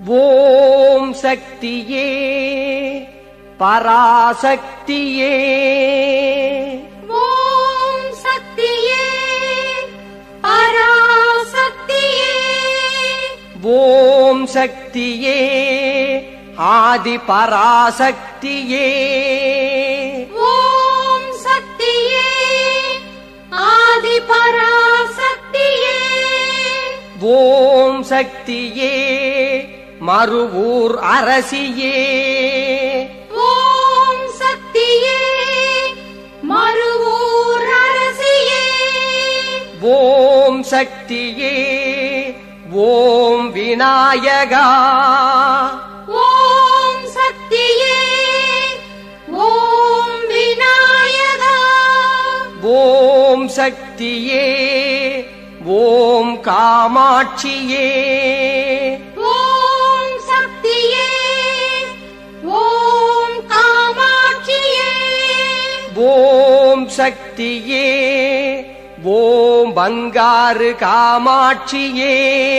ஓம் சக்தியே பராசக்தியே ஓம் சக்தியே பராசக்தியே ஓம் சக்தியே ஆதி பராசக்தியே ஓம் சக்தியே ஆதி பராசக்தியே ஓம் சக்தியே மறுவூர் அரசியே ஓம் சக்தியே மறுவூர் அரசியே ஓம் சக்தியே ஓம் விநாயகா ஓம் சக்தியே ஓம் விநாயகா ஓம் சக்தியே ஓம் காமாட்சியே ஓம் சக்தியே ஓம் காமாட்சியே ஓம் சக்தியே ஓம் பங்காரு காமாட்சியே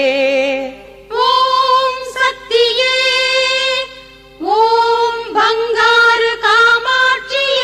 ஓம் சக்தியே ஓம் பங்காரு காமாட்சியே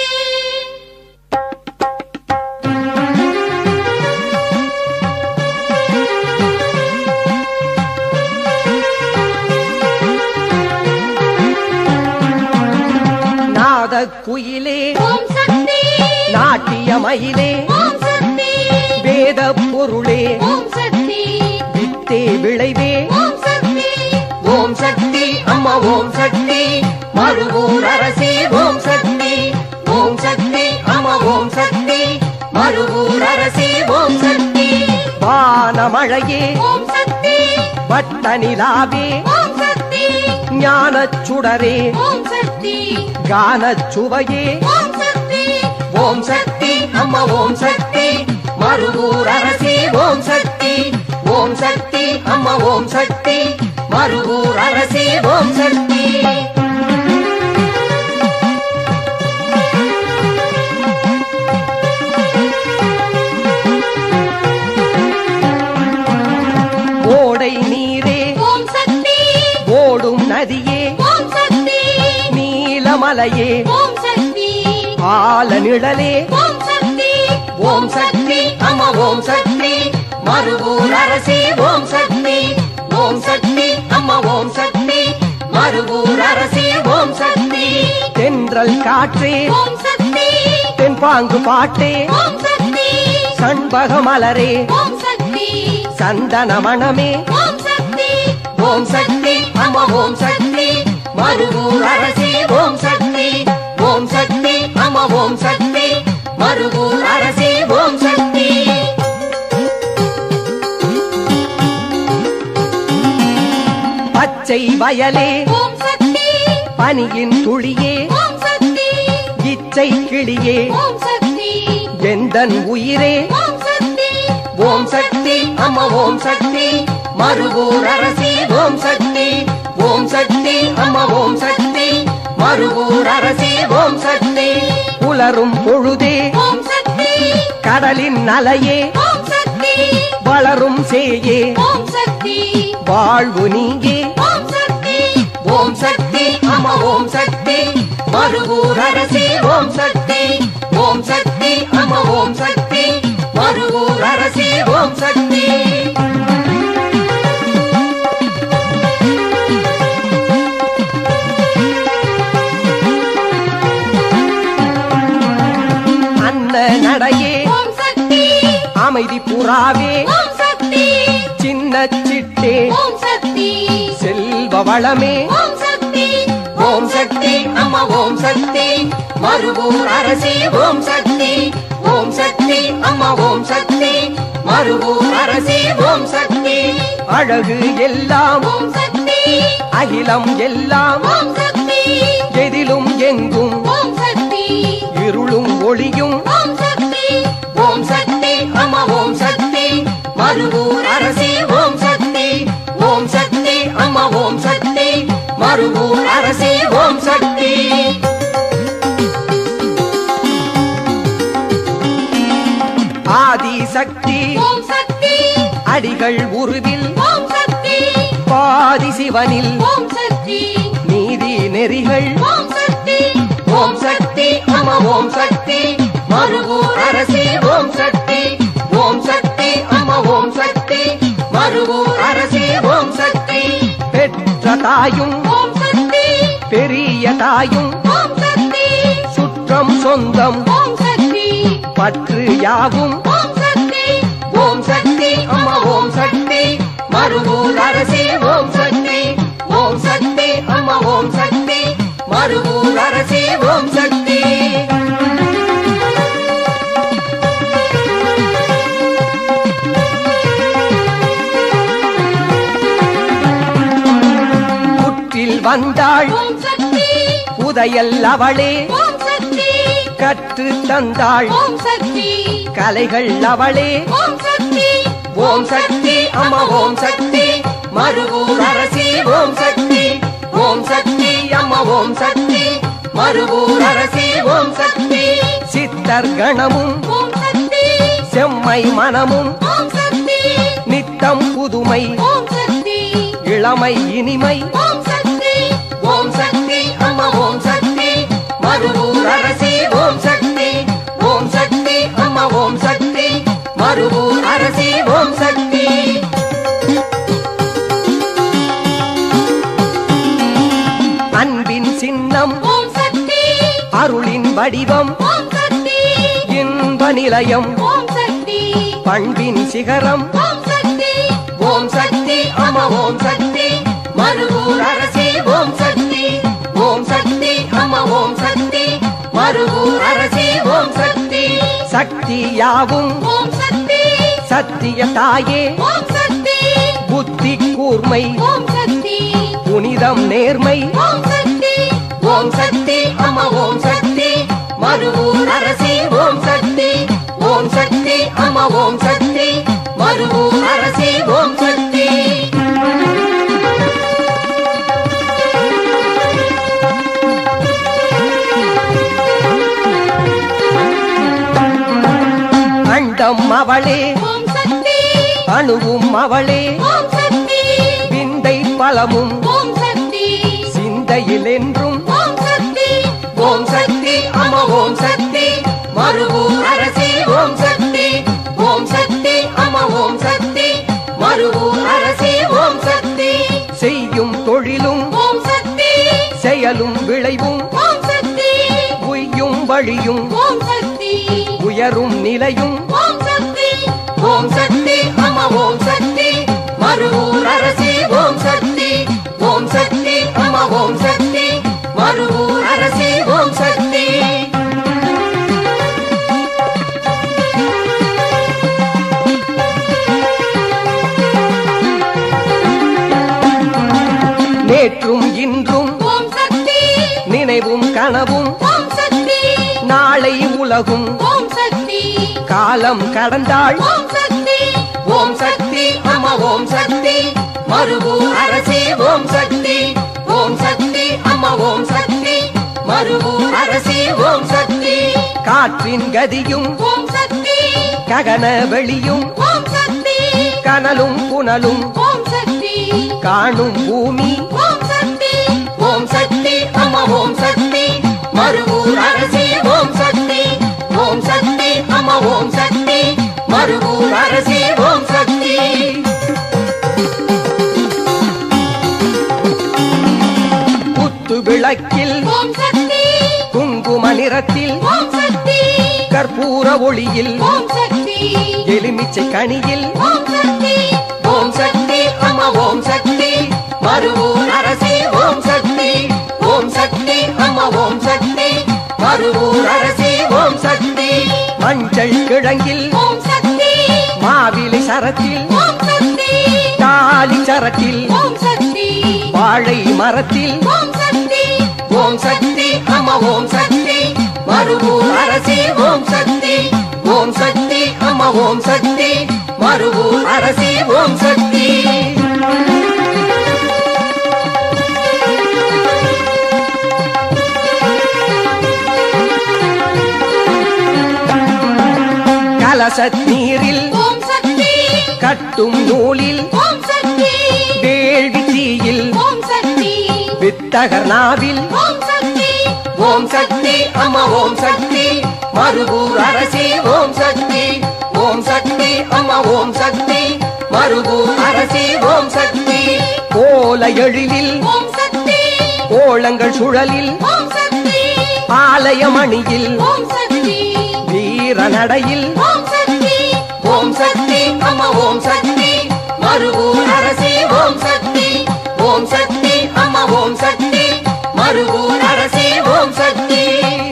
நாத குயிலே ஓம் சக்தி நாட்டிய மயிலே ஓம் சக்தி வேத பொருளே ஓம் சக்தி வித்தே விளைவே ஓம் சக்தி ஓம் சக்தி அம்மா ஓம் சக்தி மறுவூர் அரசி ஓம் சக்தி ஓம் சக்தி அம்மா ஓம் சக்தி மறுவூர் அரசி ஓம் சக்தி வானமழையே ஓம் சக்தி வட்ட நிலாவே ஓம் சக்தி ஞானச் சுடரே ஓம் சக்தி கானச் சுவையே ஓம் சக்தி ஓம் சக்தி அம்மா ஓம் சக்தி மறுவூர் அரசி ஓம் சக்தி ஓம் சக்தி அம்மா ஓம் சக்தி மறுவூர் அரசி ஓம் சக்தி ஓடை நீரே ஓம் சக்தி ஓடும் நதியே ஓம் சக்தி நீலமலையே ஓம் சக்தி ஆல நிழலே ஓம் சக்தி ஓம் சக்தி அம்மா ஓம் சக்தி மறுவூர் அரசி ஓம் சக்தி ஓம் சக்தி அம்மா ஓம் சக்தி மறுவூர் அரசி ஓம் சக்தி தென்றல் காற்றே ஓம் சக்தி தென்பாங்கு பாட்டே ஓம் சக்தி சண்பக மலரே ஓம் சக்தி சந்தன மணமே ஓம் சக்தி ஓம் சக்தி அம்மா ஓம் சக்தி மறுவூர் அரசி ஓம் சக்தி ஓம் சக்தி அம்மா ஓம் சக்தி மறுவூர் அரசி ஓம் சக்தி பச்சை வயலே ஓம் சக்தி பனியின் துளியே ஓம் சக்தி இச்சை கிளியே ஓம் சக்தி எந்தன் உயிரே ஓம் சக்தி ஓம் சக்தி அம்மா ஓம் சக்தி மறுவூர் அரசி ஓம் சக்தி ஓம் சக்தி அம்மா ஓம் சக்தி மறுவூர் அரசி ஓம் சக்தி புலரும் பொழுதே ஓம் சக்தி கடலின் அலையே ஓம் சக்தி வளரும் சேயே ஓம் சக்தி வாழ்வு நீங்கே ஓம் சக்தி ஓம் சக்தி அம்மா ஓம் சக்தி மறுவூர் அரசி ஓம் சக்தி ஓம் சக்தி அம்மா ஓம் சக்தி மறுவூர் அரசி ஓம் சக்தி அன்ன நடையே ஓம் சக்தி அமைதி புறாவே ஓம் சக்தி சின்ன சிட்டே ஓம் சக்தி செல்வ வளமே ஓம் சக்தி ஓம் சக்தி அம்மா ஓம் சக்தி மறுவூர் அரசி ஓம் சக்தி ஓம் சக்தி அம்மா ஓம் சக்தி மறுவூர் அரசி ஓம் சக்தி அழகு எல்லாம் ஓம் சக்தி அகிலம் எல்லாம் ஓம் சக்தி எதிலும் எங்கும் ஓம் சக்தி இருளும் ஒளியும் ஓம் சக்தி ஓம் சக்தி அம்மா ஓம் சக்தி மறுவூர் அரசி ஓம் சக்தி ஓம் சக்தி அம்மா ஓம் சக்தி மறுவூர் அரசி ஓம் சக்தி ஆதி சக்தி ஓம் சக்தி அடிகள் உருவில் ஓம் சக்தி பாதி சிவனில் ஓம் சக்தி நீதி நெறிகள் ஓம் சக்தி ஓம் சக்தி அம்மா ஓம் சக்தி மறுவூர் அரசி ஓம் சக்தி ஓம் சக்தி அம்மா ஓம் சக்தி மறுவூர் அரசி ஓம் சக்தி பெற்ற தாயும் ஓம் சக்தி பெரிய தாயும் ஓம் சக்தி சுற்றம் சொந்தம் ஓம் சக்தி பற்று யாவும் ஓம் சக்தி ஓம் சக்தி அம்மா ஓம் சக்தி மறுவூர் அரசி ஓம் சக்தி ஓம் சக்தி அம்மா ஓம் சக்தி மறுவூர் அரசி ஓம் சக்தி புற்றில் வந்தாள் ஓம் சக்தி புதையல் அவளே ஓம் சக்தி கற்று தந்தாள் ஓம் சக்தி கலைகள் அவளே ஓம் சக்தி ஓம் சக்தி அம்மா ஓம் சக்தி மறுவூர் அரசி ஓம் சக்தி ஓம் சக்தி அம்மா ஓம் சக்தி மறுவூர் அரசி ஓம் சக்தி சித்தர் கணமும் ஓம் சக்தி செம்மை மனமும் ஓம் சக்தி நித்தம் புதுமை ஓம் சக்தி இளமை இனிமை ஓம் சக்தி ஓம் சக்தி அம்மா ஓம் சக்தி மறுவூர் அரசி ஓம் சக்தி ஓம் சக்தி அம்மா ஓம் சக்தி மறுவூர் அரசி ஓம் சக்தி அன்பின் சின்னம் ஓம் சக்தி அருளின் வடிவம் ஓம் சக்தி இன்ப நிலையம் ஓம் சக்தி பண்பின் சிகரம் ஓம் சக்தி ஓம் சக்தி அம்மா ஓம் சக்தி மறுவூர் அரசி ஓம் சக்தி ஓம் சக்தி அம்மா ஓம் சக்தி மறுவூர் அரசி ஓம் சக்தி சக்தி யாவும் ஓம் சக்தி சத்திய தாயே ஓம் சக்தி புத்தி கூர்மை ஓம் சக்தி புனிதம் நேர்மை ஓம் சக்தி ஓம் சக்தி அம்மா ஓம் சக்தி மறுவூர் அரசி ஓம் சக்தி ஓம் சக்தி அம்மா ஓம் சக்தி மறுவூர் அரசி ஓம் சக்தி அண்டம் அவளே ஓம் சக்தி அணுவும் அவளே ஓம் சக்தி விந்தை பலமும் ஓம் சக்தி சிந்தையில் என்றும் ஓம் சக்தி ஓம் சக்தி அம்மா ஓம் சக்தி மறுவூர் அரசி ஓம் சக்தி ஓம் சக்தி அம்மா ஓம் சக்தி மறுவூர் அரசி ஓம் சக்தி செய்யும் தொழிலும் ஓம் சக்தி செயலும் விளைவும் ஓம் சக்தி உய்யும் வழியும் ஓம் சக்தி உயரும் நிலையும் ஓம் சக்தி ஓம் சக்தி அம்மா ஓம் சக்தி மறுவூர் அரசி ஓம் சக்தி ஓம் சக்தி அம்மா ஓம் சக்தி மறுவூர் அரசி ஓம் சக்தி நேற்றும் இன்றும் ஓம் சக்தி நினைவும் கனவும் ஓம் சக்தி நாளை உலகும் ஓம் சக்தி காலம் கடந்தாள் ஓம் சக்தி ஓம் சக்தி அம்மா ஓம் சக்தி மறுவூர் அரசி ஓம் சக்தி ஓம் சக்தி அம்மா ஓம் சக்தி மறுவூர் அரசி ஓம் சக்தி காற்றின் கதியும் ஓம் சக்தி ககன வெளியும் ஓம் சக்தி கனலும் புனலும் ஓம் சக்தி காணும் பூமி ஓம் சக்தி ஓம் சக்தி அம்மா ஓம் சக்தி மறுவூர் அரசி ஓம் சக்தி ஓம் சக்தி அம்மா ஓம் சக்தி மறுவூர் அரசி ஓம் சக்தி குத்து விளக்கில் ஓம் சக்தி குங்கும நிறத்தில் ஓம் சக்தி கற்பூர ஒளியில் ஓம் சக்தி எலுமிச்சை கனியில் ஓம் சக்தி ஓம் சக்தி அம்மா ஓம் சக்தி மறுவூர் அரசி ஓம் சக்தி ஓம் சக்தி அம்மா ஓம் சக்தி மறுவூர் அரசி ஓம் சக்தி மஞ்சள் கிழங்கில் ஓம் சக்தி மாவிலை சரத்தில் ஓம் சக்தி தாலி சரத்தில் ஓம் சக்தி வாழை மரத்தில் ஓம் சக்தி ஓம் சக்தி அம்மா ஓம் சக்தி மறுவூர் அரசி ஓம் சக்தி ஓம் சக்தி அம்மா ஓம் சக்தி மறுவூர் அரசி ஓம் சக்தி கலசத் நீரில் ஓம் சக்தி கட்டும் நூலில் ஓம் சக்தி சக்தி வேள்வி தீயில் ஓம் சக்தி வித்தகர் நாவில் ஓம் சக்தி ஓம் சக்தி அம்மா ஓம் சக்தி மறுபூர் அரசி ஓம் சக்தி ஓம் சக்தி அம்மா ஓம் சக்தி மறுபூர் அரசி ஓம் சக்தி கோல எழிலில் ஓம் சக்தி கோலங்கள் சுழலில் ஓம் சக்தி ஆலயமணியில் ஓம் சக்தி வீர நடையில் ஓம் சக்தி ஓம் சக்தி அம்மா ஓம் சக்தி மறுபூர் அரசி ஓம் சக்தி ஓம் சக்தி அம்மா ஓம் சக்தி மறுபூர் அரசி ஓம் சக்தி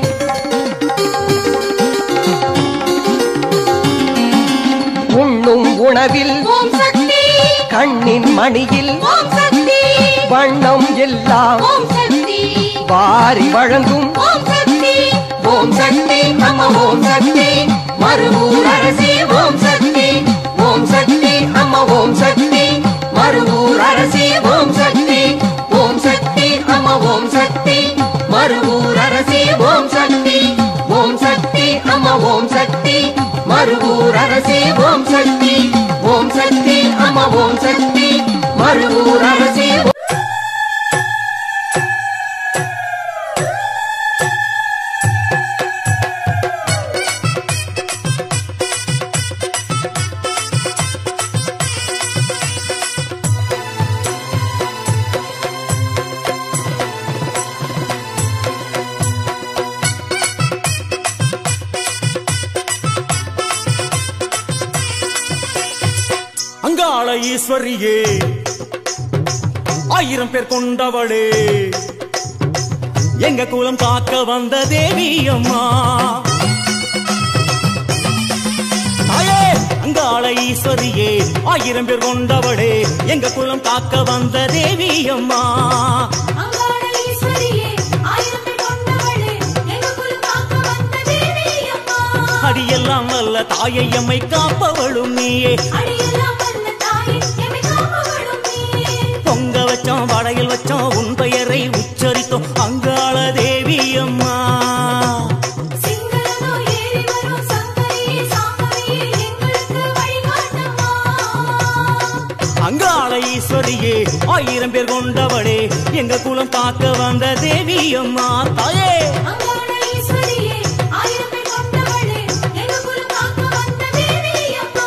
உண்ணும் உணவில் ஓம் சக்தி கண்ணின் மணியில் ஓம் சக்தி வண்ணம் எல்லாம் ஓம் சக்தி வாரி வழங்கும் ஓம் சக்தி ஓம் சக்தி அம்மா ஓம் சக்தி மறுபூர் அரசி ஓம் சக்தி ஓம் சக்தி அம்மா ஓம் சக்தி மறுபூர் அரசி ஓம் சக்தி ஓம் சக்தி அம்மா ஓம் சக்தி மறுபூர் அரசி ஓம் சக்தி ஓம் சக்தி அம்மா ஓம் சக்தி மறுபூர் அரசி ஓம் சக்தி ஓம் சக்தி அம்மா ஓம் சக்தி மறுபூர் அரசி அங்காள ஈஸ்வரியே ஆயிரம் பேர் கொண்டவளே எங்க குலம் காக்க வந்த தேவி அம்மா தாயே அங்காள ஈஸ்வரியே ஆயிரம் பேர் கொண்டவளே எங்க குலம் காக்க வந்த தேவி அம்மா அங்காள ஈஸ்வரியே ஆயிரம் பேர் கொண்டவளே எங்க குலம் காக்க வந்த தேவி அம்மா அடியெல்லாம் வல்ல தாயை எம்மை காப்பவளும் நீயே அடியெல்லாம் வல்ல தாயே எம்மை காப்பவளும் நீயே பொங்க வச்சோம் வடையில் வச்சோம் உன் பெயரை உச்சரித்தோம் அங்காள தேவி அம்மா சிங்களனோ ஏறி வரும் சங்கரியே சாம்பவியே எங்களுக்கு வழிகாட்டம்மா அங்காள ஈஸ்வரியே ஆயிரம் பேர் கொண்டவளே எங்க குலம் காக்க வந்த தேவி அம்மா தாயே அங்காள ஈஸ்வரியே ஆயிரம் பேர் கொண்டவளே எங்க குலம் காக்க வந்த தேவி அம்மா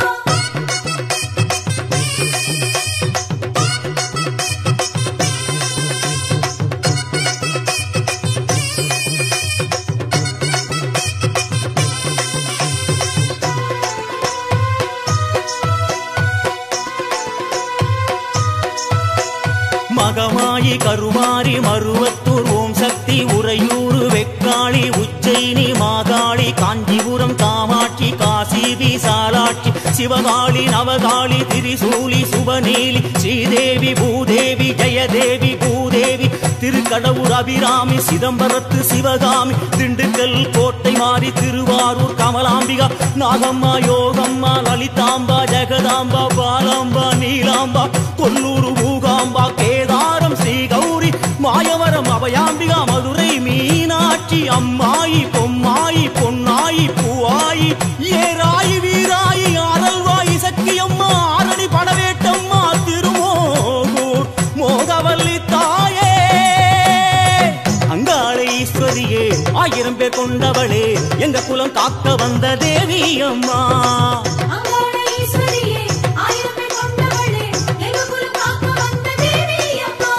மகமாயி கருமாரி மருவத்தூர் ஓம் சக்தி உறையூர் வெக்காளி உச்சைனி மாகாளி காஞ்சிபுரம் காமாட்சி காசி விசாலாட்சி சிவகாளி நவகாளி திரிசூலி சுபநீலி ஸ்ரீதேவி பூதேவி ஜெயதேவி பூதேவி திருக்கடவுர் அபிராமி சிதம்பரத்து சிவகாமி திண்டுக்கல் கோட்டை மாறி திருவாரூர் கமலாம்பிகா நாகம்மா யோகம்மா லலிதாம்பா ஜெகதாம்பா பாலாம்பா நீலாம்பா கொல்லூர் மூகாம்பா கேதாரம் ஸ்ரீ கௌரி மாயவரம் அபயாம்பிகா மதுரை மீனாட்சி அம்மாயி பொம்மாயி பொன்னாயி பூவாயி ஏராயி வீராயி ஆரல்வாயி சக்கியம்மா ஆரணி படவேட்டம்மா திருமோகூர் மோகவல்லி தாயே அங்காள ஈஸ்வரியே ஆயிரம் பேர் கொண்டவளே எங்க குலம் காக்க வந்த தேவி அம்மா அங்காள ஈஸ்வரியே ஆயிரம் பேர் கொண்டவளே எங்க குலம் காக்க வந்த தேவி அம்மா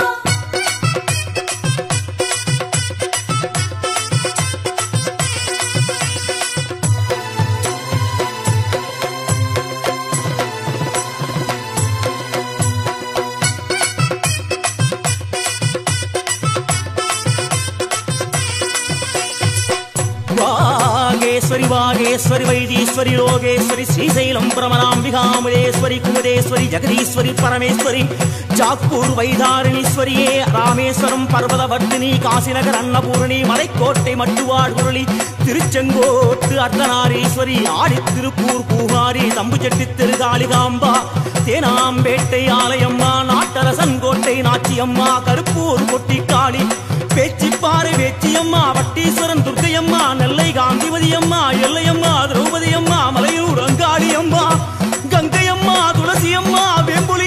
வாகேஸ்வரி வாகேஸ்வரி வைத்தீஸ்வரி லோகேஸ்வரி ஸ்ரீசைலம் பிரமணாம்பிகாமுலேஸ்வரி குமுதேஸ்வரி ஜெகதீஸ்வரி பரமேஸ்வரி ஜாக்கூர் வைதாரணீஸ்வரியே ராமேஸ்வரம் பர்வதவர்த்தினி காசிநகர் அன்னபூரணி மலைக்கோட்டை மட்டுவாள் குரளி திருச்செங்கோட்டு அர்த்தநாரீஸ்வரி ஆடி திருப்பூர் பூகாரி தம்புச்செட்டி திருகாளிகாம்பா தேனாம்பேட்டை ஆலயம்மா நாட்டரசன் கோட்டை நாச்சியம்மா கருப்பூர் கொட்டிக்காளி பேச்சிப்பாறை வேச்சியம்மா வட்டீஸ்வரன் துர்க்கையம்மா நெல்லை காந்திமதி அம்மா எல்லையம்மா திரௌபதி அம்மா மலையூர் அங்காளி அம்மா கங்கையம்மா துளசி அம்மா வேம்புலி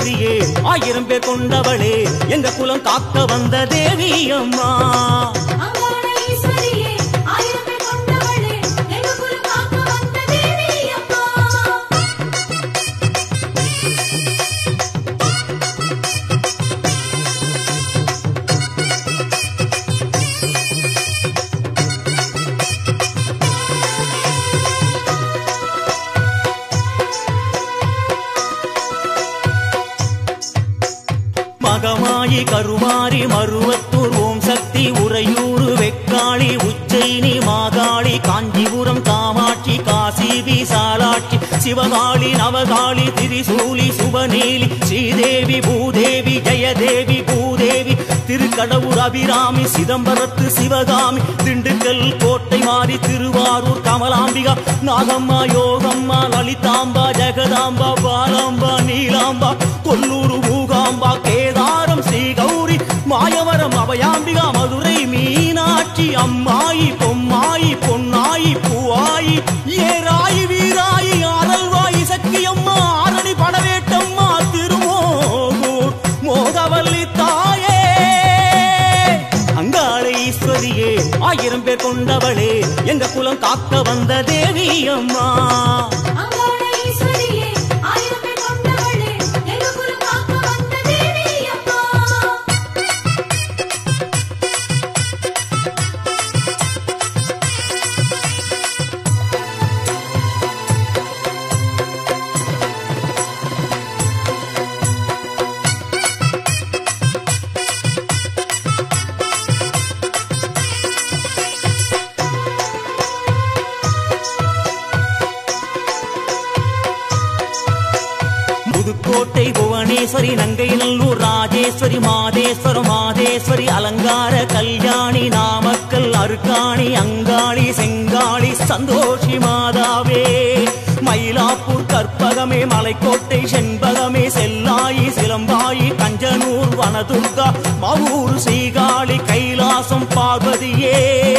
ஈஸ்வரியே ஆயிரம் பேர் கொண்டவளே எங்க குலம் காக்க வந்த தேவி அம்மா அங்காள ஈஸ்வரியே ஆயிரம் பேர் கொண்டவளே எங்க குலம் காக்க வந்த தேவி அம்மா மகமாயி கருமாரி மருவத்தூர் ஓம் சக்தி உறையூர் வெக்காளி உச்சைனி மாகாளி காஞ்சிபுரம் காமாட்சி காசி விசாலாட்சி சிவகாளி நவகாளி திரிசூலி சுபநீலி ஸ்ரீதேவி பூதேவி ஜெயதேவி பூதேவி திருக்கடவுர் அபிராமி சிதம்பரத்து சிவகாமி திண்டுக்கல் கோட்டை மாறி திருவாரூர் கமலாம்பிகா நாகம்மா யோகம்மா லலிதாம்பா ஜெகதாம்பா பாலாம்பா நீலாம்பா கொல்லூர் மூகாம்பா கேதாரம் ஸ்ரீ கௌரி மாயவரம் அபயாம்பிகா மதுரை மீனாட்சி அம்மாயி பொம்மாயி பொன்னாயி பூவாயி ஏராயி வீராயி ஆரல்வாயி சக்கியம்மா ஆரணி படவேட்டம்மா திருமோகூர் மோகவல்லி தாயே அங்காள ஈஸ்வரியே ஆயிரம் பேர் கொண்டவளே எங்க குலம் காக்க வந்த தேவி அம்மா அங்காள ஈஸ்வரியே ஆயிரம் பேர் கொண்டவளே எங்க குலம் காக்க வந்த தேவி அம்மா புதுக்கோட்டை புவனேஸ்வரி நங்கை நல்லூர் ராஜேஸ்வரி மாதேஸ்வரம் மாதேஸ்வரி அலங்கார கல்யாணி நாமக்கல் அருக்காணி அங்காளி செங்காளி சந்தோஷி மாதாவே மயிலாப்பூர் கற்பகமே மலைக்கோட்டை செண்பகமே செல்லாயி சிலம்பாயி கஞ்சனூர் வனதுர்கா மவூர் சீகாழி கைலாசம் பார்வதியே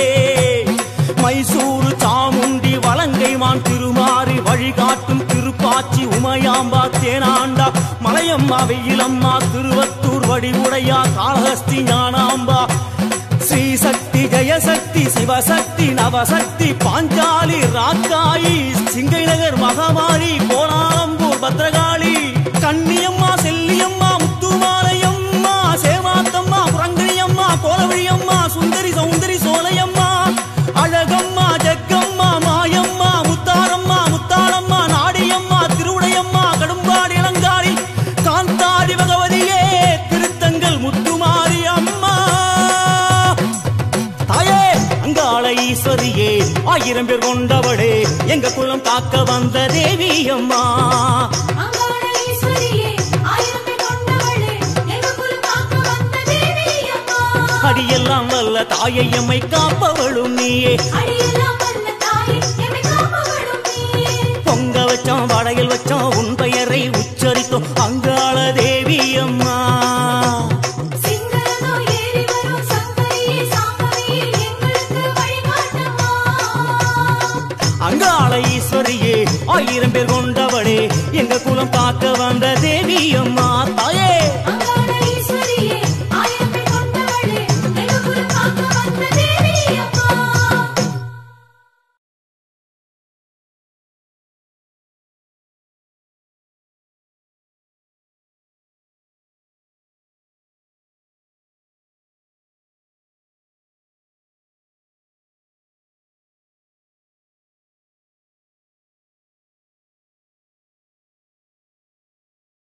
மைசூரு சாமுண்டி வலங்கைமான் திருமாறி வழிகாட்டும் திருப்பாச்சி உமையாம்பா தேனாண்டா மலையம்மா வெயிலம்மா திருவத்தூர் வடிவுடையா காளஹஸ்தி ஞானாம்பா ஸ்ரீசக்தி ஜெயசக்தி சிவசக்தி நவசக்தி பாஞ்சாலி ராக்காயி சிங்கை நகர் மகமாரி கோலாலம்பூர் பத்ரகாளி கன்னியம்மா செல்லியம்மா முத்துமாலையம்மா சேவாத்தம்மா புரங்கணியம்மா கோலவழியம்மா சுந்தரி சௌந்தரி சோலையம்மா அழகம்மா ஜக்கம்மா மாயம்மா முத்தாரம்மா முத்தாளம்மா நாடியம்மா திருவுடையம்மா கடும்பாடி இளங்காடி காந்தாடி பகவதியே திருத்தங்கள் முத்துமாரி அம்மா தாயே அங்காள ஈஸ்வரியே ஆயிரம் பேர் கொண்டவளே எங்க குலம் காக்க வந்த தேவி அம்மா அங்காள ஈஸ்வரியே ஆயிரம் பேர் கொண்டவளே எங்க குலம் காக்க வந்த தேவி அம்மா அடியெல்லாம் வல்ல தாயை எம்மை காப்பவளும் நீயே அடியெல்லாம் வல்ல தாயே எம்மை காப்பவளும் நீயே பொங்க வச்சோம் வடையில் வச்சோம் உன் பெயரை உச்சரித்தோம் அங்காள தேவி அம்மா சிங்கரதோ ஏறி வரும் சங்கரியே சாம்பவியே எங்களுக்கு வழிகாட்டம்மா அங்காள ஈஸ்வரியே ஆயிரம் பேர் கொண்டவளே எங்க குலம் பார்க்க வந்த